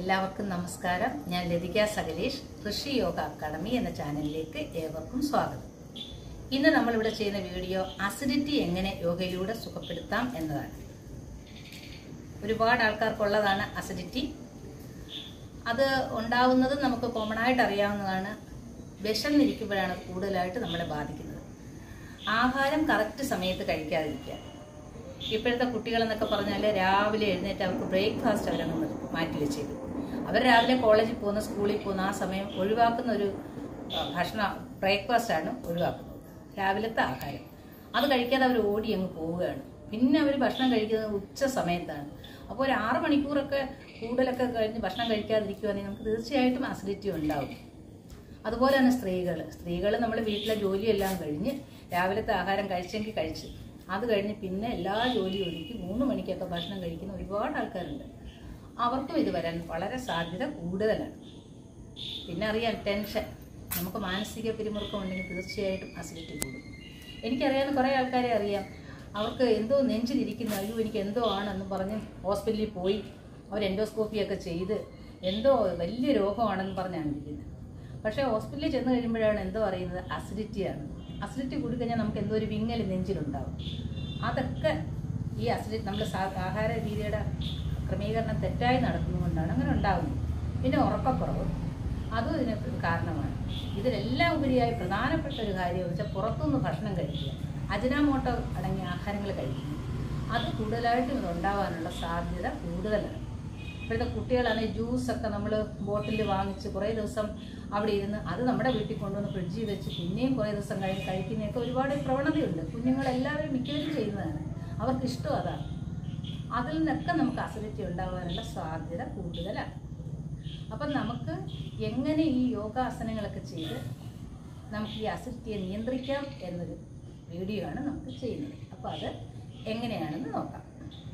എല്ലാവർക്കും നമസ്കാരം ഞാൻ ലതിക സകലേഷ് ഋഷി യോഗ അക്കാദമി എന്ന ചാനലിലേക്ക് ഏവർക്കും സ്വാഗതം ഇന്ന് നമ്മളിവിടെ ചെയ്യുന്ന വീഡിയോ അസിഡിറ്റി എങ്ങനെ യോഗയിലൂടെ സുഖപ്പെടുത്താം എന്നതാണ് ഒരുപാട് ആൾക്കാർക്കുള്ളതാണ് അസിഡിറ്റി അത് ഉണ്ടാവുന്നത് നമുക്ക് കോമൺ ആയിട്ട് അറിയാവുന്നതാണ് വിശന്നിരിക്കുമ്പോഴാണ് അത് കൂടുതലായിട്ട് നമ്മളെ ബാധിക്കുന്നത് ആഹാരം കറക്റ്റ് സമയത്ത് കഴിക്കാതിരിക്കുക ഇപ്പോഴത്തെ കുട്ടികളെന്നൊക്കെ പറഞ്ഞാൽ രാവിലെ എഴുന്നേറ്റ് അവർക്ക് ബ്രേക്ക്ഫാസ്റ്റ് അവരങ്ങ് മാറ്റി വെച്ചേക്കും അവർ രാവിലെ കോളേജിൽ പോകുന്ന സ്കൂളിൽ പോകുന്ന ആ സമയം ഒഴിവാക്കുന്ന ഒരു ആ, ഭക്ഷണ ബ്രേക്ക്ഫാസ്റ്റ് ആണ് ഒഴിവാക്കുന്നത് രാവിലത്തെ ആഹാരം അത് കഴിക്കാതെ അവർ ഓടി അങ്ങ് പോവുകയാണ് പിന്നെ അവർ ഭക്ഷണം കഴിക്കുന്നത് ഉച്ച സമയത്താണ് അപ്പോൾ ഒരു ആറ് മണിക്കൂറൊക്കെ കൂടുതലൊക്കെ കഴിഞ്ഞ് ഭക്ഷണം കഴിക്കാതിരിക്കുകയാണെങ്കിൽ നമുക്ക് തീർച്ചയായിട്ടും അസിഡിറ്റി ഉണ്ടാവും അതുപോലെ തന്നെ സ്ത്രീകൾ സ്ത്രീകൾ നമ്മൾ വീട്ടിലെ ജോലിയെല്ലാം കഴിഞ്ഞ് രാവിലത്തെ ആഹാരം കഴിച്ചെങ്കിൽ കഴിച്ച് അത് കഴിഞ്ഞ് പിന്നെ എല്ലാ ജോലിയും ഒരുക്കി മൂന്ന് മണിക്കൊക്കെ ഭക്ഷണം കഴിക്കുന്ന ഒരുപാട് ആൾക്കാരുണ്ട് അവർക്കും ഇത് വരാൻ വളരെ സാധ്യത കൂടുതലാണ് പിന്നെ അറിയാം ടെൻഷൻ നമുക്ക് മാനസിക പിരിമുറുക്കം ഉണ്ടെങ്കിൽ തീർച്ചയായിട്ടും അസിഡിറ്റി കൂടും എനിക്കറിയാവുന്ന കുറേ ആൾക്കാരെ അറിയാം അവർക്ക് എന്തോ നെഞ്ചിലിരിക്കുന്ന അയ്യോ എനിക്ക് എന്തോ ആണെന്ന് പറഞ്ഞ് ഹോസ്പിറ്റലിൽ പോയി അവർ എൻഡോസ്കോപ്പിയൊക്കെ ചെയ്ത് എന്തോ വലിയ രോഗമാണെന്ന് പറഞ്ഞാണ് ഇരിക്കുന്നത് പക്ഷേ ഹോസ്പിറ്റലിൽ ചെന്ന് കഴിയുമ്പോഴാണ് എന്തോ അറിയുന്നത് അസിഡിറ്റിയാണ് അസിഡിറ്റി കൂടിക്കഴിഞ്ഞാൽ നമുക്ക് എന്തോ ഒരു വിങ്ങൽ നെഞ്ചിലുണ്ടാവും അതൊക്കെ ഈ അസിഡിറ്റി നമ്മുടെ സാ- ആഹാര രീതിയുടെ ക്രമീകരണം തെറ്റായി നടക്കുന്നതുകൊണ്ടാണ് അങ്ങനെ ഉണ്ടാകുന്നത് പിന്നെ ഉറക്കക്കുറവ് അതും ഇതിന് കാരണമാണ് ഇതിലെല്ലാം ഉപരിയായി പ്രധാനപ്പെട്ട ഒരു കാര്യം വെച്ചാൽ പുറത്തുനിന്ന് ഭക്ഷണം കഴിക്കുക അജിനാമോട്ടോ അടങ്ങിയ ആഹാരങ്ങൾ കഴിക്കുന്നു അത് കൂടുതലായിട്ടും ഇത് ഉണ്ടാവാനുള്ള സാധ്യത കൂടുതലാണ് ഇപ്പോഴത്തെ കുട്ടികളാണെങ്കിൽ ജ്യൂസൊക്കെ നമ്മൾ ബോട്ടിൽ വാങ്ങിച്ച് കുറേ ദിവസം അവിടെ ഇരുന്ന് അത് നമ്മുടെ വീട്ടിൽ കൊണ്ടുവന്ന് ഫ്രിഡ്ജിൽ വെച്ച് പിന്നെയും കുറേ ദിവസം കഴിഞ്ഞ് കഴിക്കുന്നതൊക്കെ ഒരുപാട് പ്രവണതയുണ്ട് കുഞ്ഞുങ്ങളെല്ലാവരും മിക്കവരും ചെയ്യുന്നതാണ് അവർക്ക് ഇഷ്ടം അതാണ് അതിൽ നിന്നൊക്കെ നമുക്ക് അസിഡിറ്റി ഉണ്ടാകാനുള്ള സാധ്യത കൂടുതലാണ് അപ്പം നമുക്ക് എങ്ങനെ ഈ യോഗാസനങ്ങളൊക്കെ ചെയ്ത് നമുക്ക് ഈ അസിഡിറ്റിയെ നിയന്ത്രിക്കാം എന്നൊരു വീഡിയോ ആണ് നമുക്ക് ചെയ്യുന്നത് അപ്പോൾ അത് എങ്ങനെയാണെന്ന് നോക്കാം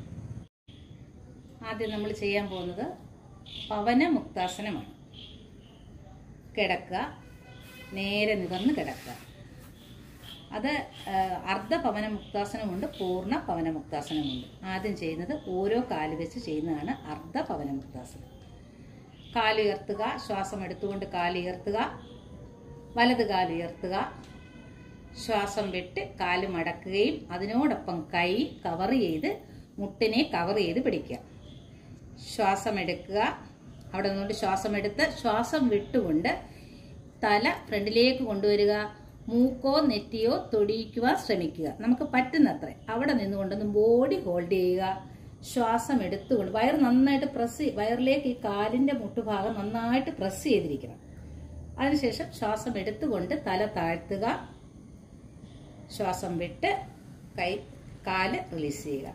ആദ്യം നമ്മൾ ചെയ്യാൻ പോകുന്നത് പവന മുക്താസനമാണ് കിടക്കുക നേരെ നിവർന്ന് കിടക്കുക അത് ആ, അർദ്ധ പവന മുക്താസനമുണ്ട് പൂർണ്ണ പവന മുക്താസനമുണ്ട് ആദ്യം ചെയ്യുന്നത് ഓരോ കാല് വെച്ച് ചെയ്യുന്നതാണ് അർദ്ധ പവന മുക്താസനം കാലുയർത്തുക ശ്വാസം എടുത്തുകൊണ്ട് കാലുയർത്തുക വലത് കാലുയർത്തുക ശ്വാസം വിട്ട് കാല് മടക്കുകയും അതിനോടൊപ്പം കൈ കവർ ചെയ്ത് മുട്ടിനെ കവർ ചെയ്ത് പിടിക്കുക ശ്വാസം എടുക്കുക അവിടെ നിന്നുകൊണ്ട് ശ്വാസം എടുത്ത് ശ്വാസം വിട്ടുകൊണ്ട് തല ഫ്രണ്ടിലേക്ക് കൊണ്ടുവരിക മൂക്കോ നെറ്റിയോ തൊടിയിക്കുവാൻ ശ്രമിക്കുക നമുക്ക് പറ്റുന്നത്ര അവിടെ നിന്നുകൊണ്ടൊന്ന് ബോഡി ഹോൾഡ് ചെയ്യുക ശ്വാസം എടുത്തുകൊണ്ട് വയർ നന്നായിട്ട് പ്രസ് വയറിലേക്ക് ഈ കാലിന്റെ മുട്ടുഭാഗം നന്നായിട്ട് പ്രസ് ചെയ്തിരിക്കണം അതിനുശേഷം ശ്വാസം എടുത്തുകൊണ്ട് തല താഴ്ത്തുക ശ്വാസം വിട്ട് കൈ കാല് റിലീസ് ചെയ്യുക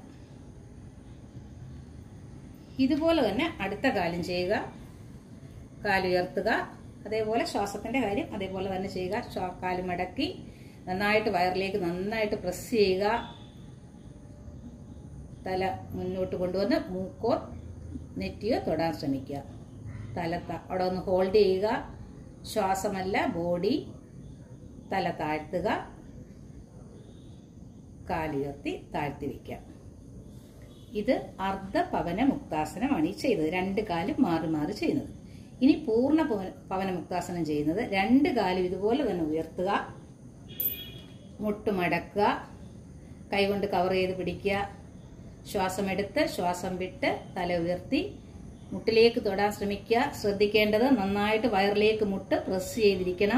ഇതുപോലെ തന്നെ അടുത്ത കാലും ചെയ്യുക കാലുയർത്തുക അതേപോലെ ശ്വാസത്തിന്റെ കാര്യം അതേപോലെ തന്നെ ചെയ്യുക ശ്വാ- കാല് മടക്കി നന്നായിട്ട് വയറിലേക്ക് നന്നായിട്ട് പ്രസ് ചെയ്യുക തല മുന്നോട്ട് കൊണ്ടുവന്ന് മൂക്കോ നെറ്റിയോ തൊടാൻ ശ്രമിക്കുക തല ത- അവിടെ ഒന്ന് ഹോൾഡ് ചെയ്യുക ശ്വാസമല്ല ബോഡി തല താഴ്ത്തുക കാലുയർത്തി താഴ്ത്തി വയ്ക്കുക ഇത് അർദ്ധ പവന മുക്താസനമാണ് ഈ ചെയ്യുന്നത് രണ്ട് കാലും മാറി മാറി ചെയ്യുന്നത് ഇനി പൂർണ്ണ പവന- പവന മുക്താസനം ചെയ്യുന്നത് രണ്ട് കാലും ഇതുപോലെ തന്നെ ഉയർത്തുക മുട്ടുമടക്കുക കൈകൊണ്ട് കവർ ചെയ്ത് പിടിക്കുക ശ്വാസം എടുത്ത് ശ്വാസം വിട്ട് തല ഉയർത്തി മുട്ടിലേക്ക് തൊടാൻ ശ്രമിക്കുക ശ്രദ്ധിക്കേണ്ടത് നന്നായിട്ട് വയറിലേക്ക് മുട്ട് പ്രസ് ചെയ്തിരിക്കണം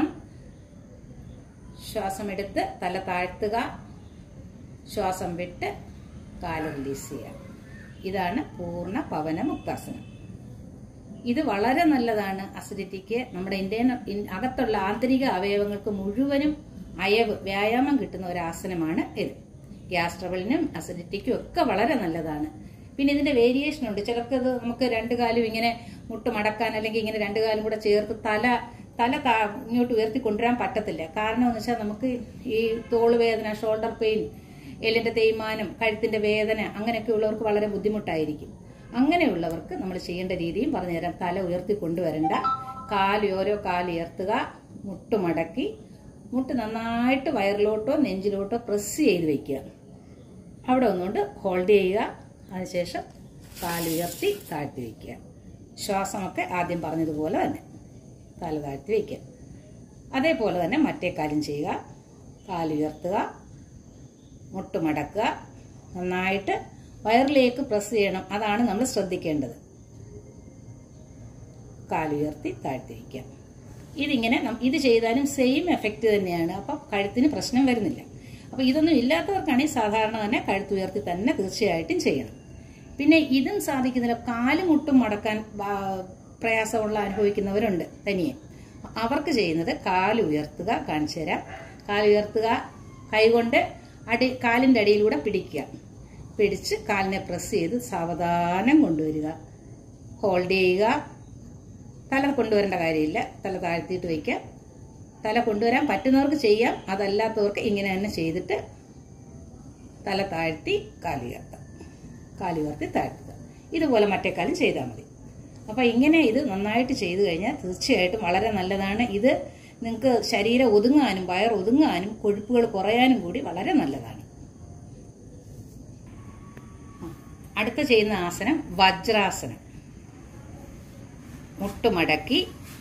ശ്വാസം എടുത്ത് തല താഴ്ത്തുക ശ്വാസം വിട്ട് കാല് റിലീസ് ചെയ്യുക ഇതാണ് പൂർണ്ണ പവന മുക്താസനം ഇത് വളരെ നല്ലതാണ് അസിഡിറ്റിക്ക് നമ്മുടെ ഇന്ത്യൻ അകത്തുള്ള ആന്തരിക അവയവങ്ങൾക്ക് മുഴുവനും അയവ് വ്യായാമം കിട്ടുന്ന ഒരു ആസനമാണ് ഇത് ഗ്യാസ് ട്രബിളിനും അസിഡിറ്റിക്കും ഒക്കെ വളരെ നല്ലതാണ് പിന്നെ ഇതിന്റെ വേരിയേഷൻ ഉണ്ട് ചിലർക്ക് ഇത് നമുക്ക് രണ്ട് കാലും ഇങ്ങനെ മുട്ട് മടക്കാൻ അല്ലെങ്കിൽ ഇങ്ങനെ രണ്ട് കാലും കൂടെ ചേർത്ത് തല തല താ- ഇങ്ങോട്ട് ഉയർത്തി കൊണ്ടുവരാൻ പറ്റത്തില്ല കാരണം എന്ന് വെച്ചാൽ നമുക്ക് ഈ തോള് വേദന ഷോൾഡർ പെയിൻ എല്ലിന്റെ തേയ്മാനം കഴുത്തിന്റെ വേദന അങ്ങനെയൊക്കെ ഉള്ളവർക്ക് വളരെ ബുദ്ധിമുട്ടായിരിക്കും അങ്ങനെയുള്ളവർക്ക് നമ്മൾ ചെയ്യേണ്ട രീതിയും പറഞ്ഞുതരാം തല ഉയർത്തി കൊണ്ടുവരണ്ട കാല് ഓരോ കാല് ഉയർത്തുക മുട്ട് മടക്കി മുട്ട് നന്നായിട്ട് വയറിലോട്ടോ നെഞ്ചിലോട്ടോ പ്രസ് ചെയ്ത് വെക്കുക അവിടെ ഒന്നുകൊണ്ട് ഹോൾഡ് ചെയ്യുക അതിനുശേഷം കാലുയർത്തി താഴ്ത്തി വയ്ക്കുക ശ്വാസമൊക്കെ ആദ്യം പറഞ്ഞതുപോലെ തന്നെ തല താഴ്ത്തി വയ്ക്കുക അതേപോലെ തന്നെ മറ്റേ കാലും ചെയ്യുക കാലുയർത്തുക മുട്ടുമടക്കുക നന്നായിട്ട് വയറിലേക്ക് പ്രസ് ചെയ്യണം അതാണ് നമ്മൾ ശ്രദ്ധിക്കേണ്ടത് കാലുയർത്തി താഴ്ത്തി വയ്ക്കുക ഇതിങ്ങനെ നം- ഇത് ചെയ്താലും സെയിം എഫക്റ്റ് തന്നെയാണ് അപ്പം കഴുത്തിന് പ്രശ്നം വരുന്നില്ല അപ്പോൾ ഇതൊന്നും ഇല്ലാത്തവർക്കാണെങ്കിൽ സാധാരണ തന്നെ കഴുത്തുയർത്തി തന്നെ തീർച്ചയായിട്ടും ചെയ്യണം പിന്നെ ഇതും സാധിക്കുന്നില്ല കാലും മുട്ടും മടക്കാൻ ആ, പ്രയാസമുള്ള അനുഭവിക്കുന്നവരുണ്ട് തനിയെ അവർക്ക് ചെയ്യുന്നത് കാല് ഉയർത്തുക കാണിച്ചു തരാം കാല് ഉയർത്തുക കൈകൊണ്ട് അടി കാലിൻ്റെ അടിയിലൂടെ പിടിക്കുക പിടിച്ച് കാലിനെ പ്രസ് ചെയ്ത് സാവധാനം കൊണ്ടുവരിക ഹോൾഡ് ചെയ്യുക തല കൊണ്ടുവരേണ്ട കാര്യമില്ല തല താഴ്ത്തിയിട്ട് വയ്ക്കുക തല കൊണ്ടുവരാൻ പറ്റുന്നവർക്ക് ചെയ്യാം അതല്ലാത്തവർക്ക് ഇങ്ങനെ തന്നെ ചെയ്തിട്ട് തല താഴ്ത്തി കാലുയർത്തുക കാലുയർത്തി താഴ്ത്തുക ഇതുപോലെ മറ്റേ കാലം ചെയ്താൽ മതി അപ്പോൾ ഇങ്ങനെ ഇത് നന്നായിട്ട് ചെയ്തു കഴിഞ്ഞാൽ തീർച്ചയായിട്ടും വളരെ നല്ലതാണ് ഇത് നിങ്ങൾക്ക് ശരീരം ഒതുങ്ങാനും വയർ ഒതുങ്ങാനും കൊഴുപ്പുകൾ കുറയാനും കൂടി വളരെ നല്ലതാണ് ആ, അടുത്ത ചെയ്യുന്ന ആസനം വജ്രാസനം മുട്ടുമടക്കി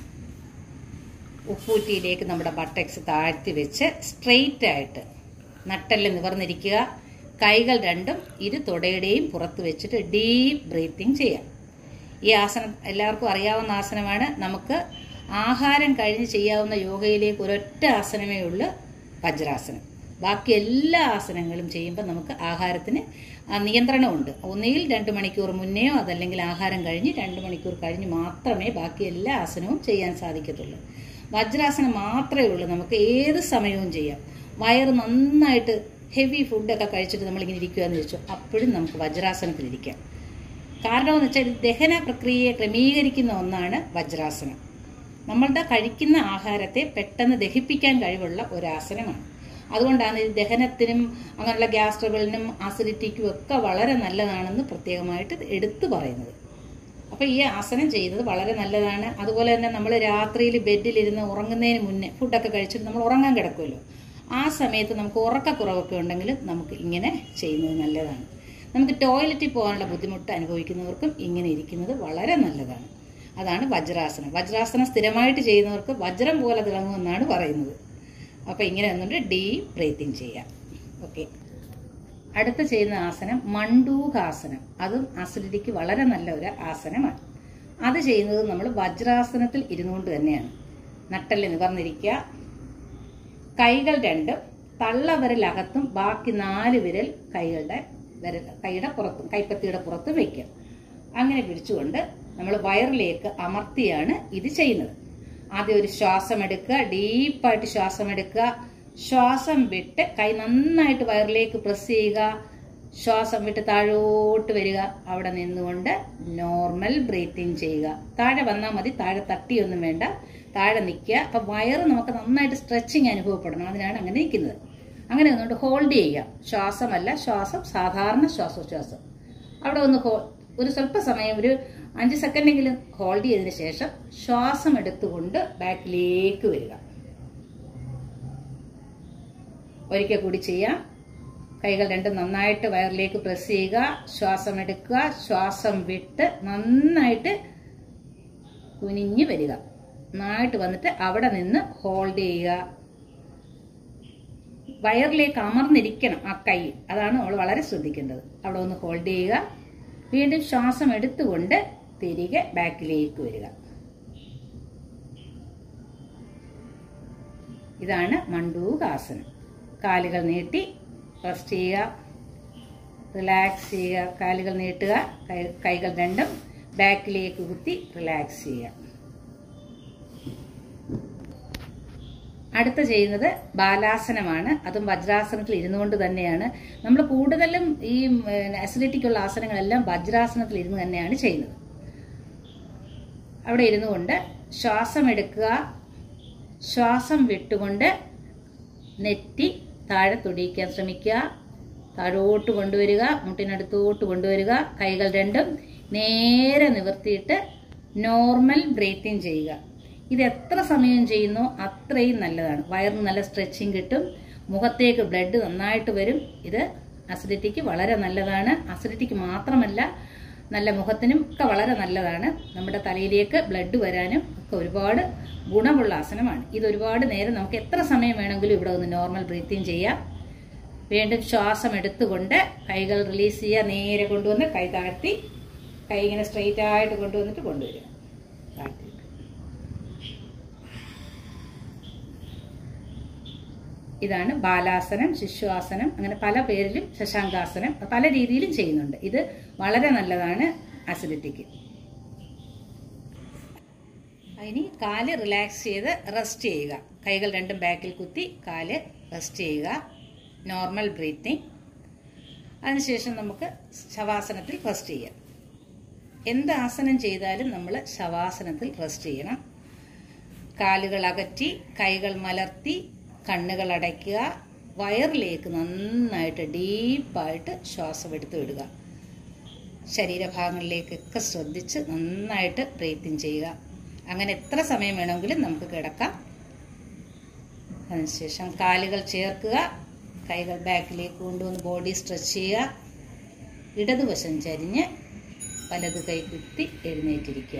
ഉപ്പൂറ്റിയിലേക്ക് നമ്മുടെ ബട്ടക്സ് താഴ്ത്തി വെച്ച് സ്ട്രെയിറ്റ് ആയിട്ട് നട്ടെല്ലാം നിവർന്നിരിക്കുക കൈകൾ രണ്ടും ഇരു തുടയുടെയും പുറത്ത് വെച്ചിട്ട് ഡീപ്പ് ബ്രീത്തിങ് ചെയ്യാം ഈ ആസനം എല്ലാവർക്കും അറിയാവുന്ന ആസനമാണ് നമുക്ക് ആഹാരം കഴിഞ്ഞ് ചെയ്യാവുന്ന യോഗയിലേക്ക് ഒരൊറ്റ ആസനമേ ഉള്ളൂ വജ്രാസനം ബാക്കി എല്ലാ ആസനങ്ങളും ചെയ്യുമ്പോൾ നമുക്ക് ആഹാരത്തിന് ആ, നിയന്ത്രണമുണ്ട് ഒന്നുകിൽ രണ്ട് മണിക്കൂർ മുന്നെയോ അതല്ലെങ്കിൽ ആഹാരം കഴിഞ്ഞ് രണ്ട് മണിക്കൂർ കഴിഞ്ഞ് മാത്രമേ ബാക്കി എല്ലാ ആസനവും ചെയ്യാൻ സാധിക്കത്തുള്ളൂ വജ്രാസനം മാത്രമേ ഉള്ളൂ നമുക്ക് ഏത് സമയവും ചെയ്യാം വയറ് നന്നായിട്ട് ഹെവി ഫുഡൊക്കെ കഴിച്ചിട്ട് നമ്മളിങ്ങനെ ഇരിക്കുകയെന്ന് വെച്ചു അപ്പോഴും നമുക്ക് വജ്രാസനത്തിലിരിക്കാം കാരണമെന്ന് വെച്ചാൽ ഇത് ദഹന പ്രക്രിയയെ ക്രമീകരിക്കുന്ന ഒന്നാണ് വജ്രാസനം നമ്മളുടെ കഴിക്കുന്ന ആഹാരത്തെ പെട്ടെന്ന് ദഹിപ്പിക്കാൻ കഴിവുള്ള ഒരു ആസനമാണ് അതുകൊണ്ടാണ് ഇത് ദഹനത്തിനും അങ്ങനെയുള്ള ഗ്യാസ് ട്രബിളിനും അസിഡിറ്റിക്കും ഒക്കെ വളരെ നല്ലതാണെന്ന് പ്രത്യേകമായിട്ട് ഇത് എടുത്തു പറയുന്നത് അപ്പോൾ ഈ ആസനം ചെയ്യുന്നത് വളരെ നല്ലതാണ് അതുപോലെ തന്നെ നമ്മൾ രാത്രിയിൽ ബെഡിലിരുന്ന് ഉറങ്ങുന്നതിന് മുന്നേ ഫുഡൊക്കെ കഴിച്ചിട്ട് നമ്മൾ ഉറങ്ങാൻ കിടക്കുമല്ലോ ആ സമയത്ത് നമുക്ക് ഉറക്കക്കുറവൊക്കെ ഉണ്ടെങ്കിൽ നമുക്ക് ഇങ്ങനെ ചെയ്യുന്നത് നല്ലതാണ് നമുക്ക് ടോയ്ലറ്റിൽ പോകാനുള്ള ബുദ്ധിമുട്ട് അനുഭവിക്കുന്നവർക്കും ഇങ്ങനെ ഇരിക്കുന്നത് വളരെ നല്ലതാണ് അതാണ് വജ്രാസനം വജ്രാസനം സ്ഥിരമായിട്ട് ചെയ്യുന്നവർക്ക് വജ്രം പോലെ തിളങ്ങുമെന്നാണ് പറയുന്നത് അപ്പോൾ ഇങ്ങനെ ഒന്നുകൊണ്ട് ഡീപ് ബ്രീത്തിങ് ചെയ്യാം ഓക്കെ അടുത്ത ചെയ്യുന്ന ആസനം മണ്ടൂകാസനം അതും അസിഡിറ്റിക്ക് വളരെ നല്ല ഒരു ആസനമാണ് അത് ചെയ്യുന്നത് നമ്മൾ വജ്രാസനത്തിൽ ഇരുന്നുകൊണ്ട് തന്നെയാണ് നട്ടല് നിവർന്നിരിക്കുക കൈകൾ രണ്ടും തള്ളവിരലകത്തും ബാക്കി നാല് വിരൽ കൈകളുടെ വിരൽ കൈയുടെ പുറത്തും കൈപ്പത്തിയുടെ പുറത്ത് വയ്ക്കുക അങ്ങനെ പിടിച്ചുകൊണ്ട് നമ്മൾ വയറിലേക്ക് അമർത്തിയാണ് ഇത് ചെയ്യുന്നത് ആദ്യം ഒരു ശ്വാസം എടുക്കുക ഡീപ്പായിട്ട് ശ്വാസം എടുക്കുക ശ്വാസം വിട്ട് കൈ നന്നായിട്ട് വയറിലേക്ക് പ്രസ് ചെയ്യുക ശ്വാസം വിട്ട് താഴോട്ട് വരിക അവിടെ നിന്നുകൊണ്ട് നോർമൽ ബ്രീത്തിങ് ചെയ്യുക താഴെ വന്നാൽ മതി താഴെ തട്ടിയൊന്നും വേണ്ട താഴെ നിൽക്കുക അപ്പം വയറ് നമുക്ക് നന്നായിട്ട് സ്ട്രെച്ചിങ് അനുഭവപ്പെടണം അതിനാണ് അങ്ങനെ നിൽക്കുന്നത് അങ്ങനെ നിന്നുകൊണ്ട് ഹോൾഡ് ചെയ്യുക ശ്വാസമല്ല ശ്വാസം സാധാരണ ശ്വാസോച്ഛ്വാസം അവിടെ ഒന്ന് ഹോ ഒരു സ്വല്പ സമയം ഒരു അഞ്ച് സെക്കൻഡെങ്കിലും ഹോൾഡ് ചെയ്തതിന് ശേഷം ശ്വാസം എടുത്തുകൊണ്ട് ബാക്കിലേക്ക് വരിക ഒരിക്കൽ കൂടി ചെയ്യാം കൈകൾ രണ്ടും നന്നായിട്ട് വയറിലേക്ക് പ്രസ് ചെയ്യുക ശ്വാസം എടുക്കുക ശ്വാസം വിട്ട് നന്നായിട്ട് കുനിഞ്ഞു വരിക നന്നായിട്ട് വന്നിട്ട് അവിടെ നിന്ന് ഹോൾഡ് ചെയ്യുക വയറിലേക്ക് അമർന്നിരിക്കണം ആ കൈ അതാണ് നമ്മൾ വളരെ ശ്രദ്ധിക്കേണ്ടത് അവിടെ ഒന്ന് ഹോൾഡ് ചെയ്യുക വീണ്ടും ശ്വാസം എടുത്തുകൊണ്ട് തിരികെ ബാക്കിലേക്ക് വരിക ഇതാണ് മണ്ടൂകാസനം കാലുകൾ നീട്ടി റെസ്റ്റ് ചെയ്യുക റിലാക്സ് ചെയ്യുക കാലുകൾ നീട്ടുക കൈ- കൈകൾ രണ്ടും ബാക്കിലേക്ക് കുത്തി റിലാക്സ് ചെയ്യുക അടുത്ത ചെയ്യുന്നത് ബാലാസനമാണ് അതും വജ്രാസനത്തിൽ ഇരുന്നുകൊണ്ട് തന്നെയാണ് നമ്മൾ കൂടുതലും ഈ അസിഡിറ്റിക്കുള്ള ആസനങ്ങളെല്ലാം വജ്രാസനത്തിൽ ഇരുന്ന് തന്നെയാണ് ചെയ്യുന്നത് അവിടെ ഇരുന്നു കൊണ്ട് ശ്വാസം എടുക്കുക ശ്വാസം വിട്ടുകൊണ്ട് നെറ്റി താഴെ തൊടിയിക്കാൻ ശ്രമിക്കുക താഴോട്ട് കൊണ്ടുവരിക മുട്ടിനടുത്തോട്ട് കൊണ്ടുവരിക കൈകൾ രണ്ടും നേരെ നിവർത്തിയിട്ട് നോർമൽ ബ്രീത്തിങ് ചെയ്യുക ഇത് എത്ര സമയം ചെയ്യുന്നോ അത്രയും നല്ലതാണ് വയറിന് നല്ല സ്ട്രെച്ചിങ് കിട്ടും മുഖത്തേക്ക് ബ്ലഡ് നന്നായിട്ട് വരും ഇത് അസിഡിറ്റിക്ക് വളരെ നല്ലതാണ് അസിഡിറ്റിക്ക് മാത്രമല്ല നല്ല മുഖത്തിനും ഒക്കെ വളരെ നല്ലതാണ് നമ്മുടെ തലയിലേക്ക് ബ്ലഡ് വരാനും ഒക്കെ ഒരുപാട് ഗുണമുള്ള ആസനമാണ് ഇത് ഒരുപാട് നേരം നമുക്ക് എത്ര സമയം വേണമെങ്കിലും ഇവിടെ ഒന്ന് നോർമൽ ബ്രീത്തിങ് ചെയ്യാം വീണ്ടും ശ്വാസം എടുത്തുകൊണ്ട് കൈകൾ റിലീസ് ചെയ്യുക നേരെ കൊണ്ടുവന്ന് കൈ താഴ്ത്തി കൈ ഇങ്ങനെ സ്ട്രെയിറ്റ് ആയിട്ട് കൊണ്ടുവന്നിട്ട് കൊണ്ടുവരിക താഴ്ത്തി ഇതാണ് ബാലാസനം ശിശുവാസനം അങ്ങനെ പല പേരിലും ശശാങ്കാസനം പല രീതിയിലും ചെയ്യുന്നുണ്ട് ഇത് വളരെ നല്ലതാണ് അസിഡിറ്റിക്ക് ഇനി കാല് റിലാക്സ് ചെയ്ത് റെസ്റ്റ് ചെയ്യുക കൈകൾ രണ്ടും ബാക്കിൽ കുത്തി കാല് റെസ്റ്റ് ചെയ്യുക നോർമൽ ബ്രീത്തിങ് അതിനുശേഷം നമുക്ക് ശവാസനത്തിൽ റെസ്റ്റ് ചെയ്യാം എന്ത് ആസനം ചെയ്താലും നമ്മൾ ശവാസനത്തിൽ റെസ്റ്റ് ചെയ്യണം കാലുകൾ അകറ്റി കൈകൾ മലർത്തി കണ്ണുകൾ അടയ്ക്കുക വയറിലേക്ക് നന്നായിട്ട് ഡീപ്പായിട്ട് ശ്വാസം എടുത്ത് വിടുക ശരീരഭാഗങ്ങളിലേക്കൊക്കെ ശ്രദ്ധിച്ച് നന്നായിട്ട് ബ്രീത്തിങ് ചെയ്യുക അങ്ങനെ എത്ര സമയം വേണമെങ്കിലും നമുക്ക് കിടക്കാം അതിനുശേഷം കാലുകൾ ചേർക്കുക കൈകൾ ബാക്കിലേക്ക് കൊണ്ടുവന്ന് ബോഡി സ്ട്രെച്ച് ചെയ്യുക ഇടതുവശം ചരിഞ്ഞ് വലത് കൈ കുത്തി എഴുന്നേറ്റിരിക്കുക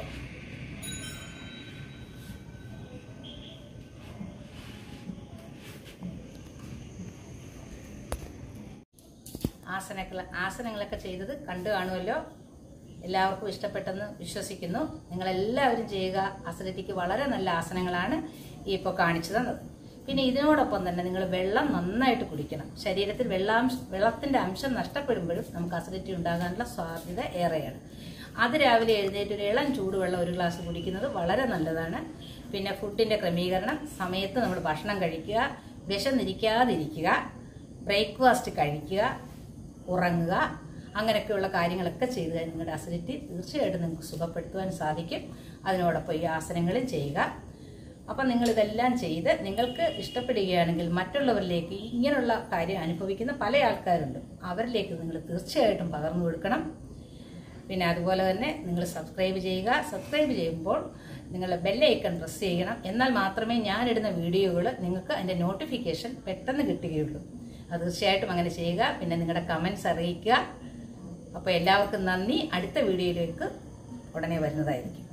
ആസനങ്ങൾ ആസനങ്ങളൊക്കെ ചെയ്തത് കണ്ടു കാണുമല്ലോ എല്ലാവർക്കും ഇഷ്ടപ്പെട്ടെന്ന് വിശ്വസിക്കുന്നു നിങ്ങളെല്ലാവരും ചെയ്യുക അസിഡിറ്റിക്ക് വളരെ നല്ല ആസനങ്ങളാണ് ഈ ഇപ്പോൾ കാണിച്ചു തന്നത് പിന്നെ ഇതിനോടൊപ്പം തന്നെ നിങ്ങൾ വെള്ളം നന്നായിട്ട് കുടിക്കണം ശരീരത്തിൽ വെള്ളാംശ വെള്ളത്തിന്റെ അംശം നഷ്ടപ്പെടുമ്പോഴും നമുക്ക് അസിഡിറ്റി ഉണ്ടാകാനുള്ള സാധ്യത ഏറെയാണ് അത് രാവിലെ എഴുന്നേറ്റ് ഒരു ഇളം ചൂടുവെള്ളം ഒരു ഗ്ലാസ് കുടിക്കുന്നത് വളരെ നല്ലതാണ് പിന്നെ ഫുഡിന്റെ ക്രമീകരണം സമയത്ത് നമ്മൾ ഭക്ഷണം കഴിക്കുക വിശന്നിരിക്കാതിരിക്കുക ബ്രേക്ക്ഫാസ്റ്റ് കഴിക്കുക ഉറങ്ങുക അങ്ങനെയൊക്കെയുള്ള കാര്യങ്ങളൊക്കെ ചെയ്ത് കഴിഞ്ഞാൽ നിങ്ങളുടെ അസിഡിറ്റി തീർച്ചയായിട്ടും നിങ്ങൾക്ക് സുഖപ്പെടുത്തുവാൻ സാധിക്കും അതിനോടൊപ്പം ഈ ആസനങ്ങളും ചെയ്യുക അപ്പം നിങ്ങൾ ഇതെല്ലാം ചെയ്ത് നിങ്ങൾക്ക് ഇഷ്ടപ്പെടുകയാണെങ്കിൽ മറ്റുള്ളവരിലേക്ക് ഇങ്ങനെയുള്ള കാര്യം അനുഭവിക്കുന്ന പല ആൾക്കാരുണ്ട് അവരിലേക്ക് നിങ്ങൾ തീർച്ചയായിട്ടും പകർന്നു കൊടുക്കണം പിന്നെ അതുപോലെ തന്നെ നിങ്ങൾ സബ്സ്ക്രൈബ് ചെയ്യുക സബ്സ്ക്രൈബ് ചെയ്യുമ്പോൾ നിങ്ങൾ ബെല്ലൈക്കൺ പ്രസ് ചെയ്യണം എന്നാൽ മാത്രമേ ഞാനിടുന്ന വീഡിയോകൾ നിങ്ങൾക്ക് അതിൻ്റെ നോട്ടിഫിക്കേഷൻ പെട്ടെന്ന് കിട്ടുകയുള്ളൂ അത് തീർച്ചയായിട്ടും അങ്ങനെ ചെയ്യുക പിന്നെ നിങ്ങളുടെ കമൻസ് അറിയിക്കുക അപ്പോൾ എല്ലാവർക്കും നന്ദി അടുത്ത വീഡിയോയിലേക്ക് ഉടനെ വരുന്നതായിരിക്കും